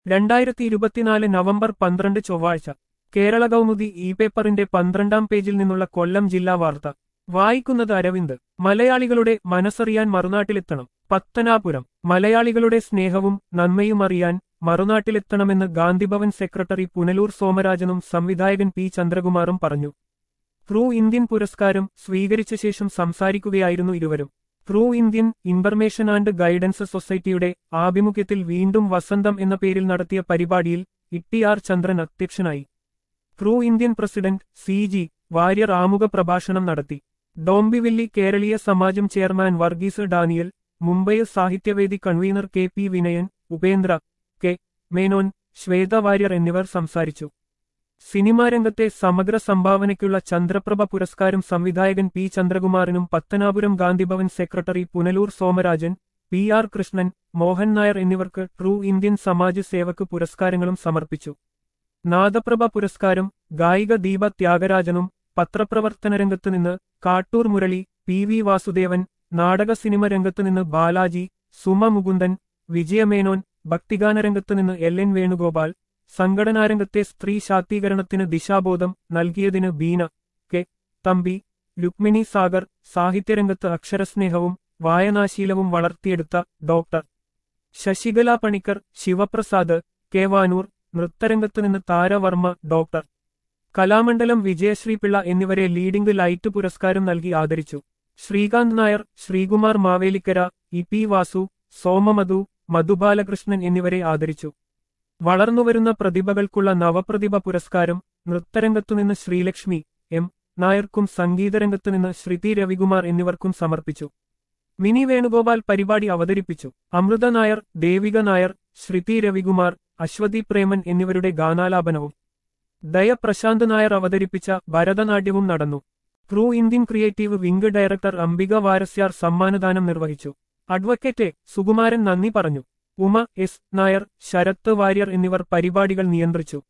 രണ്ടായിരത്തി ഇരുപത്തിനാല് നവംബർ പന്ത്രണ്ട് ചൊവ്വാഴ്ച കേരള കൗമുദി ഇ പേപ്പറിന്റെ പന്ത്രണ്ടാം പേജിൽ നിന്നുള്ള കൊല്ലം ജില്ലാ വാർത്ത വായിക്കുന്നത് അരവിന്ദ് മലയാളികളുടെ മനസ്സറിയാൻ മറുനാട്ടിലെത്തണം പത്തനാപുരം മലയാളികളുടെ സ്നേഹവും നന്മയും അറിയാൻ മറുനാട്ടിലെത്തണമെന്ന് ഗാന്ധിഭവൻ സെക്രട്ടറി പുനലൂർ സോമരാജനും സംവിധായകൻ പി ചന്ദ്രകുമാറും പറഞ്ഞു ട്രൂ ഇന്ത്യൻ പുരസ്കാരം സ്വീകരിച്ച ശേഷം സംസാരിക്കുകയായിരുന്നു ഇരുവരും true Indian information and guidance സൊസൈറ്റിയുടെ ആഭിമുഖ്യത്തിൽ വീണ്ടും വസന്തം എന്ന പേരിൽ നടത്തിയ പരിപാടിയിൽ ഇട്ടി ആർ ചന്ദ്രൻ അധ്യക്ഷനായി true Indian president C G Warrier ആമുഖ പ്രഭാഷണം നടത്തി Dombivli Keraleeya Samajam chairman Varghese Daniel Mumbai Sahithyavedi convener K P Vinayan Upendra K Menon Shweta Warrier എന്നിവർ സംസാരിച്ചു സിനിമാ രംഗത്തെ സമഗ്ര സംഭാവനയ്ക്കുള്ള ചന്ദ്രപ്രഭ പുരസ്കാരം സംവിധായകൻ പി ചന്ദ്രകുമാറിനും Pathanapuram Gandhibhavan secretary Punalur Somarajan P R Krishnan Mohan Nair എന്നിവർക്ക് ട്രൂ ഇന്ത്യൻ സമാജ് സേവക് പുരസ്കാരങ്ങളും സമർപ്പിച്ചു നാദപ്രഭ പുരസ്കാരം ഗായിക ദീപ ത്യാഗരാജനും പത്രപ്രവർത്തന രംഗത്തുനിന്ന് കാട്ടൂർ മുരളി പി വി വാസുദേവൻ നാടക സിനിമ രംഗത്തുനിന്ന് ബാലാജി സുമ മുകുന്ദൻ വിജയമേനോൻ ഭക്തിഗാനരംഗത്തുനിന്ന് എൽ എൻ വേണുഗോപാൽ സംഘടനാരംഗത്തെ സ്ത്രീ ശാക്തീകരണത്തിന് ദിശാബോധം നൽകിയതിന് ബീന കെ തമ്പി രുക്മിണി സാഗർ സാഹിത്യരംഗത്ത് അക്ഷരസ്നേഹവും വായനാശീലവും വളർത്തിയെടുത്ത ഡോക്ടർ ശശികല പണിക്കർ ശിവപ്രസാദ് കെ വാനൂർ നൃത്തരംഗത്തുനിന്ന് താരവർമ്മ ഡോക്ടർ കലാമണ്ഡലം വിജയശ്രീ പിള്ള എന്നിവരെ ലീഡിംഗ് ലൈറ്റ് പുരസ്കാരം നൽകി ആദരിച്ചു ശ്രീകാന്ത് നായർ ശ്രീകുമാർ മാവേലിക്കര ഇ പി വാസു സോമമധു മധുബാലകൃഷ്ണൻ എന്നിവരെ ആദരിച്ചു വളർന്നുവരുന്ന പ്രതിഭകൾക്കുള്ള നവപ്രതിഭ പുരസ്കാരം നൃത്തരംഗത്തുനിന്ന് ശ്രീലക്ഷ്മി എം നായർക്കും സംഗീതരംഗത്തുനിന്ന് ശ്രുതി രവികുമാർ എന്നിവർക്കും സമർപ്പിച്ചു മിനി വേണുഗോപാൽ പരിപാടി അവതരിപ്പിച്ചു അമൃത നായർ ദേവിക നായർ ശ്രുതി രവികുമാർ അശ്വതി പ്രേമൻ എന്നിവരുടെ ഗാനാലാപനവും ദയ പ്രശാന്ത് നായർ അവതരിപ്പിച്ച ഭരതനാട്യവും നടന്നു true Indian creative wing director Ambika Varasiar സമ്മാനദാനം നിർവഹിച്ചു അഡ്വക്കേറ്റ് സുകുമാരൻ നന്ദി പറഞ്ഞു ഉമ എസ് നായർ ശരത്ത് വാര്യർ എന്നിവർ പരിപാടികൾ നിയന്ത്രിച്ചു